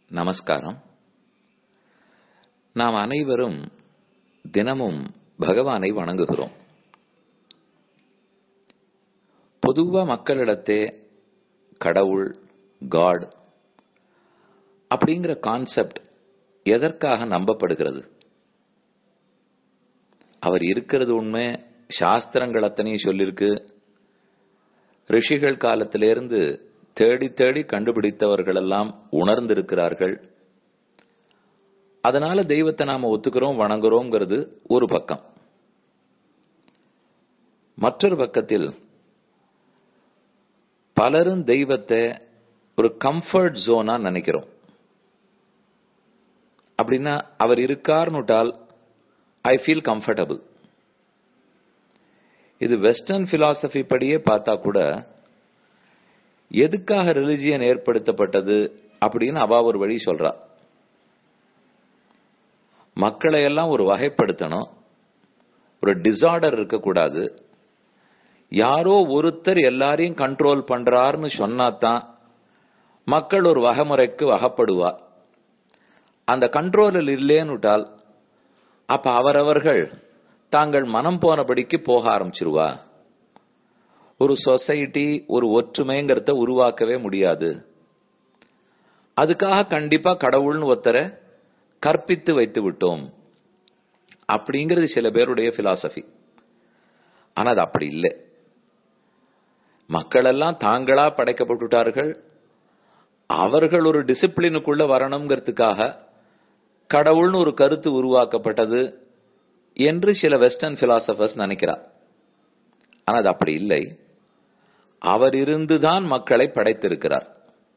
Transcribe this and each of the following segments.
நமஸ்காரம் நாம் அனைவரும் தினமும் பகவானை வணங்குகிறோம் பொதுவா மக்களிடத்தே கடவுள் காட் அப்படிங்கிற கான்செப்ட் எதற்காக நம்பப்படுகிறது அவர் இருக்கிறது உண்மை சாஸ்திரங்கள் அத்தனையும் சொல்லிருக்கு ரிஷிகள் காலத்திலிருந்து தேடி தேடி கண்டுபிடித்தவர்கள் எல்லாம் உணர்ந்திருக்கிறார்கள் அதனால தெய்வத்தை நாம ஒத்துக்கிறோம் வணங்குறோங்கிறது ஒரு பக்கம் மற்றொரு பக்கத்தில் பலரும் தெய்வத்தை ஒரு கம்ஃபர்ட் ஜோனா நினைக்கிறோம் அப்படின்னா அவர் இருக்கார்னுட்டால் ஐ ஃபீல் கம்ஃபர்டபுள் இது வெஸ்டர்ன் பிலாசபி படியே பார்த்தா கூட எதுக்காக ரிலிஜியன் ஏற்படுத்தப்பட்டது அப்படின்னு அவா ஒரு வழி சொல்றா மக்களை எல்லாம் ஒரு வகைப்படுத்தணும் ஒரு டிசார்டர் இருக்கக்கூடாது யாரோ ஒருத்தர் எல்லாரையும் கண்ட்ரோல் பண்றாருன்னு சொன்னாதான் மக்கள் ஒரு வகைமுறைக்கு வகப்படுவா அந்த கண்ட்ரோலில் இல்லேன்னுட்டால் அப்ப அவரவர்கள் தாங்கள் மனம் போனபடிக்கு போக ஆரம்பிச்சிருவா ஒரு சொசைட்டி ஒரு ஒற்றுமைங்கிறத உருவாக்கவே முடியாது அதுக்காக கண்டிப்பா கடவுள்னு ஒருத்தரை கற்பித்து வைத்து விட்டோம் அப்படிங்கிறது சில பேருடைய பிலாசபி ஆனா அது அப்படி இல்லை மக்கள் எல்லாம் தாங்களா படைக்கப்பட்டுட்டார்கள் அவர்கள் ஒரு டிசிப்ளினுக்குள்ள வரணுங்கிறதுக்காக கடவுள்னு ஒரு கருத்து உருவாக்கப்பட்டது என்று சில வெஸ்டர்ன் பிலாசபர்ஸ் நினைக்கிறார் ஆனா அது அப்படி இல்லை அவர் இருந்துதான் மக்களை படைத்திருக்கிறார்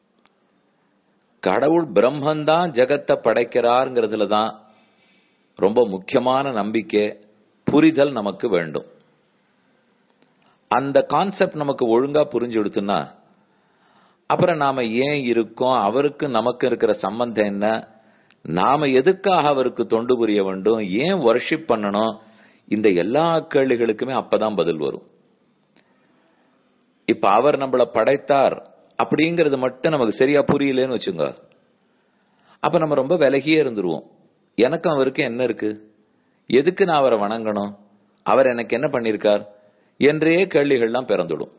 கடவுள் பிரம்மந்தான் ஜெகத்தை படைக்கிறார்ங்கிறதுல தான் ரொம்ப முக்கியமான நம்பிக்கை புரிதல் நமக்கு வேண்டும் அந்த கான்செப்ட் நமக்கு ஒழுங்கா புரிஞ்சு கொடுத்துன்னா அப்புறம் நாம ஏன் இருக்கோம் அவருக்கு நமக்கு இருக்கிற சம்பந்தம் என்ன நாம எதுக்காக அவருக்கு தொண்டு புரிய வேண்டும் ஏன் வர்ஷிப் பண்ணணும் இந்த எல்லா கேள்விகளுக்குமே அப்பதான் பதில் வரும் இப்ப அவர் நம்மள படைத்தார் அப்படிங்கறது மட்டும் நமக்கு சரியா புரியலன்னு வச்சுங்க அப்ப நம்ம ரொம்ப விலகியே இருந்துருவோம் எனக்கும் அவருக்கு என்ன இருக்கு எதுக்கு நான் அவரை வணங்கணும் அவர் எனக்கு என்ன பண்ணிருக்கார் என்றே கேள்விகள்லாம் பிறந்துடும்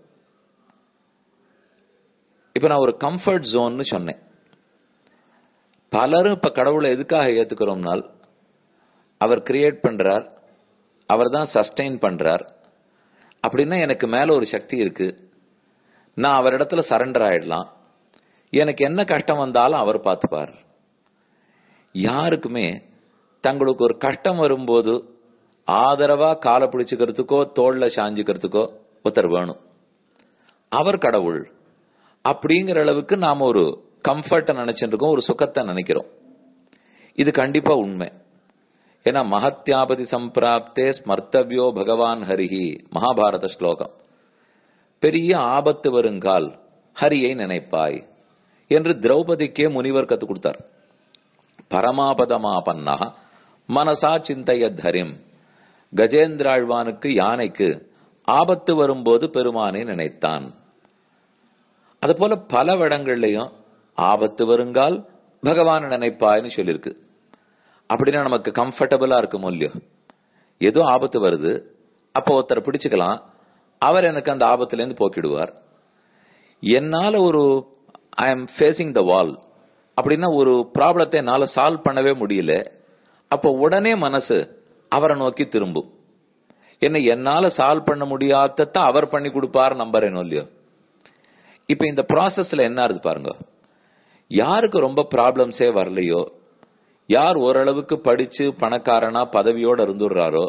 இப்ப நான் ஒரு கம்ஃபர்ட் ஜோன்னு சொன்னேன் பலரும் இப்ப கடவுளை எதுக்காக ஏத்துக்கிறோம்னால் அவர் கிரியேட் பண்றார் அவர் தான் சஸ்டெயின் பண்றார் அப்படின்னா எனக்கு மேல ஒரு சக்தி இருக்கு நான் அவரிடத்துல சரண்டர் ஆயிடலாம் எனக்கு என்ன கஷ்டம் வந்தாலும் அவர் பார்த்துப்பார் யாருக்குமே தங்களுக்கு ஒரு கஷ்டம் வரும்போது ஆதரவா காலை பிடிச்சுக்கிறதுக்கோ தோல்ல சாஞ்சுக்கிறதுக்கோ ஒருத்தர் வேணும் அவர் கடவுள் அப்படிங்கிற அளவுக்கு நாம ஒரு கம்ஃபர்ட்டை நினைச்சிட்டு இருக்கோம் ஒரு சுகத்தை நினைக்கிறோம் இது கண்டிப்பா உண்மை ஏன்னா மகத்யாபதி சம்பிராப்தே ஸ்மர்த்தவியோ பகவான் ஹரிஹி மகாபாரத ஸ்லோகம் பெரிய ஆபத்து வருங்கால் ஹரியை நினைப்பாய் என்று திரௌபதிக்கே முனிவர் கத்து கொடுத்தார் பரமாபதமாபன்னா மனசா சிந்தைய தரிம் கஜேந்திராழ்வானுக்கு யானைக்கு ஆபத்து வரும்போது பெருமானை நினைத்தான் அதுபோல பல இடங்கள்லயும் ஆபத்து வருங்கால் பகவான் நினைப்பாய்னு சொல்லியிருக்கு அப்படின்னா நமக்கு கம்ஃபர்டபுளா இருக்கும் இல்லையோ ஏதோ ஆபத்து வருது அப்போ ஒருத்தரை பிடிச்சுக்கலாம் அவர் எனக்கு அந்த ஆபத்துல இருந்து போக்கிடுவார் என்னால ஒரு ஐ எம் ஃபேசிங் த வால் அப்படின்னா ஒரு ப்ராப்ளத்தை என்னால சால்வ் பண்ணவே முடியல அப்போ உடனே மனசு அவரை நோக்கி திரும்பும் என்ன என்னால சால்வ் பண்ண முடியாதத அவர் பண்ணி கொடுப்பார் நம்புறேனோ இல்லையோ இப்ப இந்த ப்ராசஸ்ல என்ன இருக்கு பாருங்க யாருக்கு ரொம்ப ப்ராப்ளம்ஸே வரலையோ யார் ஓரளவுக்கு படிச்சு பணக்காரனா பதவியோட இருந்துடுறாரோ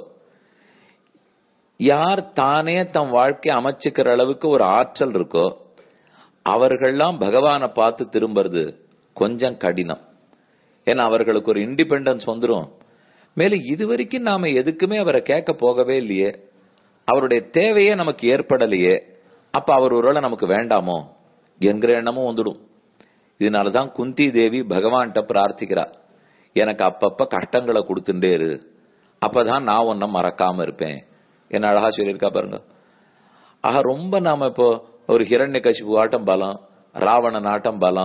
யார் தானே தம் வாழ்க்கையை அமைச்சுக்கிற அளவுக்கு ஒரு ஆற்றல் இருக்கோ அவர்கள்லாம் பகவானை பார்த்து திரும்புறது கொஞ்சம் கடினம் ஏன்னா அவர்களுக்கு ஒரு இண்டிபெண்டன்ஸ் வந்துடும் மேலும் இதுவரைக்கும் நாம எதுக்குமே அவரை கேட்க போகவே இல்லையே அவருடைய தேவையே நமக்கு ஏற்படலையே அப்ப அவர் ஒருவேளை நமக்கு வேண்டாமோ என்கிற எண்ணமும் வந்துடும் இதனாலதான் குந்தி தேவி பகவான்கிட்ட பிரார்த்திக்கிறா எனக்கு அப்பப்ப கஷ்டங்களை கொடுத்துட்டே இரு அப்பதான் நான் ஒன்ன மறக்காம இருப்பேன் என்ன அழகா சொல்லியிருக்கா பாருங்க ஆக ரொம்ப நாம இப்போ ஒரு ஹிரண்ய கசிப்பு ஆட்டம் பலம் ராவணன் ஆட்டம் பலம்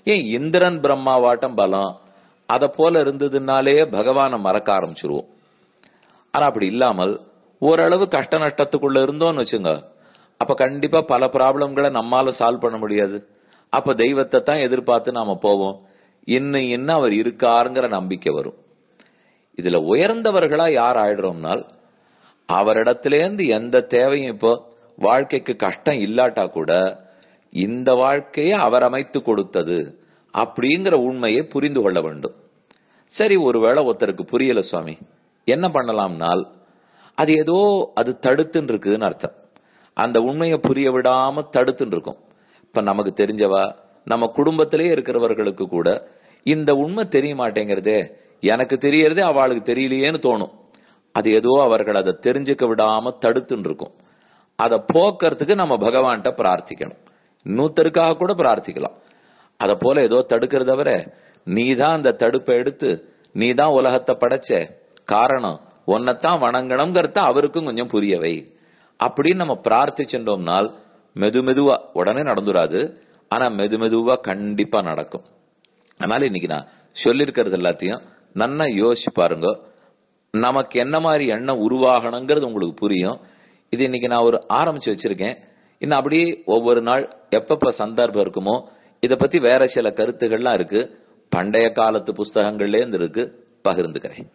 ஏன் இந்திரன் பிரம்மாவாட்டம் பலம் அத போல இருந்ததுனாலே பகவானை மறக்க ஆரம்பிச்சிருவோம் ஆனா அப்படி இல்லாமல் ஓரளவு கஷ்ட நஷ்டத்துக்குள்ள இருந்தோம்னு வச்சுங்க அப்ப கண்டிப்பா பல ப்ராப்ளம்களை நம்மால சால்வ் பண்ண முடியாது அப்ப தெய்வத்தை தான் எதிர்பார்த்து நாம போவோம் இன்னும் இன்னும் அவர் இருக்காருங்கிற நம்பிக்கை வரும் இதுல உயர்ந்தவர்களா யார் ஆயிடுறோம்னால் அவரிடத்திலேருந்து எந்த தேவையும் இப்போ வாழ்க்கைக்கு கஷ்டம் இல்லாட்டா கூட இந்த வாழ்க்கையை அவர் அமைத்து கொடுத்தது அப்படிங்கிற உண்மையை புரிந்து கொள்ள வேண்டும் சரி ஒருவேளை ஒருத்தருக்கு புரியல சுவாமி என்ன பண்ணலாம்னால் அது ஏதோ அது தடுத்துன்னு இருக்குன்னு அர்த்தம் அந்த உண்மையை புரிய விடாம தடுத்துன்னு இருக்கும் இப்ப நமக்கு தெரிஞ்சவா நம்ம குடும்பத்திலே இருக்கிறவர்களுக்கு கூட இந்த உண்மை தெரிய மாட்டேங்கிறதே எனக்கு தெரியறதே அவளுக்கு தெரியலையேன்னு தோணும் அது ஏதோ அவர்கள் அதை தெரிஞ்சுக்க விடாம தடுத்துன்னு இருக்கும் அதை போக்குறதுக்கு நம்ம பகவான்கிட்ட பிரார்த்திக்கணும் இன்னொருத்தருக்காக கூட பிரார்த்திக்கலாம் அத போல ஏதோ தடுக்கிறத தவிர நீ தான் அந்த தடுப்பை எடுத்து நீ தான் உலகத்தை படைச்ச காரணம் உன்னைத்தான் வணங்கணுங்கிறத அவருக்கும் கொஞ்சம் புரியவை அப்படின்னு நம்ம பிரார்த்திச்சுட்டோம்னால் மெது மெதுவா உடனே நடந்துராது ஆனா மெது மெதுவா கண்டிப்பா நடக்கும் அதனால இன்னைக்கு நான் சொல்லியிருக்கிறது எல்லாத்தையும் நன்னா யோசிச்சு பாருங்க நமக்கு என்ன மாதிரி எண்ணம் உருவாகணுங்கிறது உங்களுக்கு புரியும் இது இன்னைக்கு நான் ஒரு ஆரம்பிச்சு வச்சிருக்கேன் இன்னும் அப்படியே ஒவ்வொரு நாள் எப்பப்ப சந்தர்ப்பம் இருக்குமோ இத பத்தி வேற சில கருத்துக்கள்லாம் இருக்கு பண்டைய காலத்து புஸ்தகங்கள்ல இருந்து இருக்கு பகிர்ந்துக்கிறேன்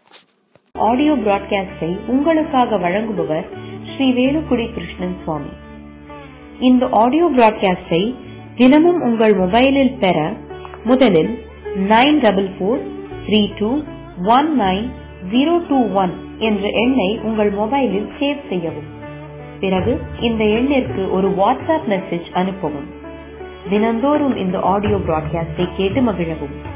ஆடியோ பிராட்காஸ்டை உங்களுக்காக வழங்குபவர் ஸ்ரீ வேலுக்குடி கிருஷ்ணன் சுவாமி இந்த ஆடியோ பிராட்காஸ்டை தினமும் உங்கள் மொபைலில் பெற முதலில் nine double four three two one nine zero two one என்ற எண்ணை உங்கள் மொபைலில் சேவ் செய்யவும் பிறகு இந்த எண்ணிற்கு ஒரு வாட்ஸ்அப் மெசேஜ் அனுப்பவும் தினந்தோறும் இந்த ஆடியோ பிராட்காஸ்டை கேட்டு மகிழவும்